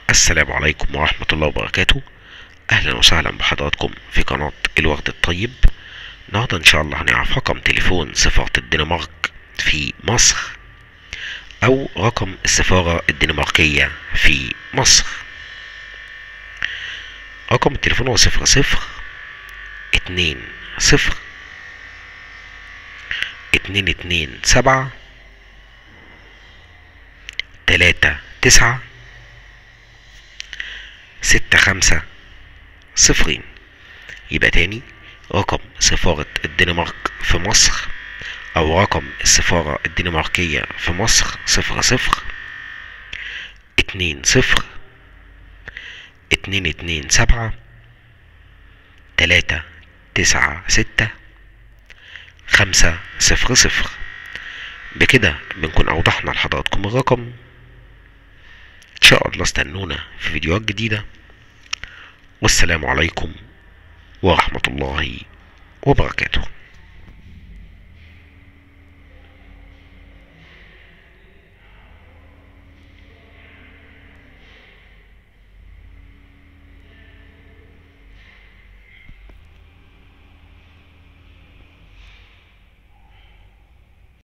السلام عليكم ورحمة الله وبركاته أهلا وسهلا بحضراتكم في قناة الوقت الطيب النهاردة إن شاء الله هنعرف رقم تليفون سفارة الدنمارك في مصر أو رقم السفارة الدنماركية في مصر رقم التليفون هو صفر صفر اتنين صفر اتنين اتنين سبعة تلاتة تسعة ستة خمسة صفرين يبقى تاني رقم سفارة الدنمارك في مصر أو رقم السفارة الدنماركية في مصر صفر صفر اتنين صفر اتنين اتنين سبعة تلاتة تسعة ستة خمسة صفر صفر بكده بنكون أوضحنا لحضراتكم الرقم إن شاء الله استنونا في فيديوهات جديدة والسلام عليكم ورحمة الله وبركاته